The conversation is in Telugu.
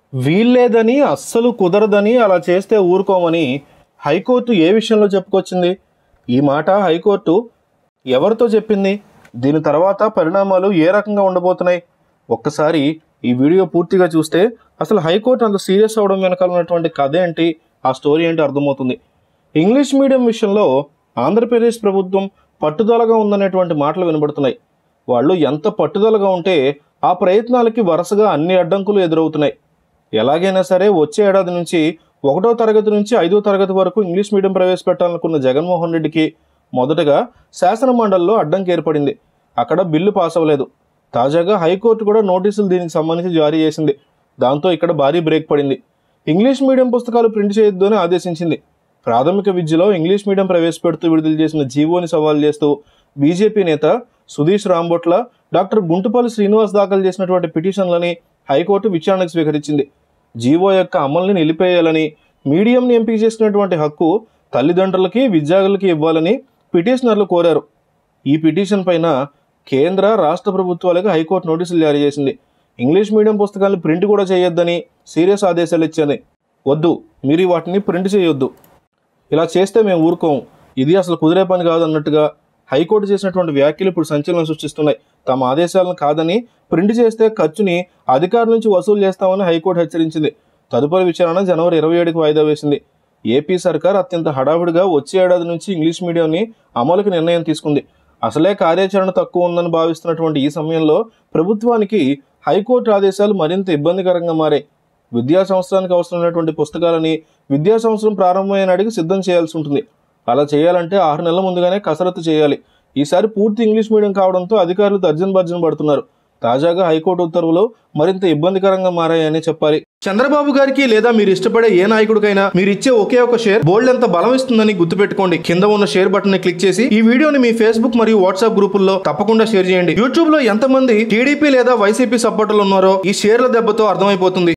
వీల్లేదని అస్సలు కుదరదని అలా చేస్తే ఊరుకోమని హైకోర్టు ఏ విషయంలో చెప్పుకొచ్చింది ఈ మాట హైకోర్టు ఎవరితో చెప్పింది దీని తర్వాత పరిణామాలు ఏ రకంగా ఉండబోతున్నాయి ఒక్కసారి ఈ వీడియో పూర్తిగా చూస్తే అసలు హైకోర్టు అంత సీరియస్ అవడం వెనకాల ఉన్నటువంటి కథ ఏంటి ఆ స్టోరీ ఏంటి అర్థమవుతుంది ఇంగ్లీష్ మీడియం విషయంలో ఆంధ్రప్రదేశ్ ప్రభుత్వం పట్టుదలగా ఉందనేటువంటి మాటలు వినబడుతున్నాయి వాళ్ళు ఎంత పట్టుదలగా ఉంటే ఆ ప్రయత్నాలకి వరుసగా అన్ని అడ్డంకులు ఎదురవుతున్నాయి ఎలాగైనా సరే వచ్చే ఏడాది నుంచి ఒకటో తరగతి నుంచి ఐదో తరగతి వరకు ఇంగ్లీష్ మీడియం ప్రవేశపెట్టాలనుకున్న జగన్మోహన్ రెడ్డికి మొదటగా శాసన మండలిలో అడ్డంకి ఏర్పడింది అక్కడ బిల్లు పాస్ అవ్వలేదు తాజాగా హైకోర్టు కూడా నోటీసులు దీనికి సంబంధించి జారీ చేసింది దాంతో ఇక్కడ భారీ బ్రేక్ పడింది ఇంగ్లీష్ మీడియం పుస్తకాలు ప్రింట్ చేయొద్దు అని ఆదేశించింది ప్రాథమిక విద్యలో ఇంగ్లీష్ మీడియం ప్రవేశపెడుతూ విడుదల చేసిన జీవోని సవాల్ చేస్తూ బీజేపీ నేత సుధీష్ రాంబొట్ల డాక్టర్ గుంటుపల్లి శ్రీనివాస్ దాఖలు చేసినటువంటి పిటిషన్లని హైకోర్టు విచారణకు స్వీకరించింది జీవో యొక్క అమలుని నిలిపేయాలని మీడియంని ఎంపిక చేసినటువంటి హక్కు తల్లిదండ్రులకి విద్యార్థులకి ఇవ్వాలని పిటిషనర్లు కోరారు ఈ పిటిషన్ పైన కేంద్ర రాష్ట్ర ప్రభుత్వాలకు హైకోర్టు నోటీసులు జారీ చేసింది ఇంగ్లీష్ మీడియం పుస్తకాలను ప్రింట్ కూడా చేయొద్దని సీరియస్ ఆదేశాలు ఇచ్చింది వద్దు మీరు వాటిని ప్రింట్ చేయొద్దు ఇలా చేస్తే మేము ఊరుకోము ఇది అసలు కుదిరే పని కాదు అన్నట్టుగా హైకోర్టు చేసినటువంటి వ్యాఖ్యలు ఇప్పుడు సంచలనం సృష్టిస్తున్నాయి తమ ఆదేశాలను కాదని ప్రింట్ చేస్తే ఖర్చుని అధికారుల నుంచి వసూలు చేస్తామని హైకోర్టు హెచ్చరించింది తదుపరి విచారణ జనవరి ఇరవై ఏడుకి వాయిదా వేసింది ఏపీ సర్కార్ అత్యంత హడావుడిగా వచ్చే ఏడాది నుంచి ఇంగ్లీష్ మీడియంని అమలుకి నిర్ణయం తీసుకుంది అసలే కార్యాచరణ తక్కువ ఉందని భావిస్తున్నటువంటి ఈ సమయంలో ప్రభుత్వానికి హైకోర్టు ఆదేశాలు మరింత ఇబ్బందికరంగా మారాయి విద్యా సంవత్సరానికి అవసరమైనటువంటి పుస్తకాలని విద్యా సంవత్సరం ప్రారంభమైన నాటికి సిద్ధం చేయాల్సి ఉంటుంది అలా చేయాలంటే ఆరు నెలల ముందుగానే కసరత్తు చేయాలి ఈసారి పూర్తి ఇంగ్లీష్ మీడియం కావడంతో అధికారులు తర్జన భర్జన పడుతున్నారు తాజాగా హైకోర్టు ఉత్తర్వులు మరింత ఇబ్బందికరంగా మారాయని చెప్పాలి చంద్రబాబు గారికి లేదా మీరు ఇష్టపడే ఏ నాయకుడికైనా మీరు ఇచ్చే ఒకే ఒక షేర్ బోల్డ్ ఎంత బలం ఇస్తుందని గుర్తుపెట్టుకోండి కింద ఉన్న షేర్ బటన్ ని క్లిక్ చేసి ఈ వీడియోని మీ ఫేస్బుక్ మరియు వాట్సాప్ గ్రూపుల్లో తప్పకుండా షేర్ చేయండి యూట్యూబ్ లో ఎంతమంది టీడీపీ లేదా వైసీపీ సపోర్టర్లు ఉన్నారో ఈ షేర్ల దెబ్బతో అర్థమైపోతుంది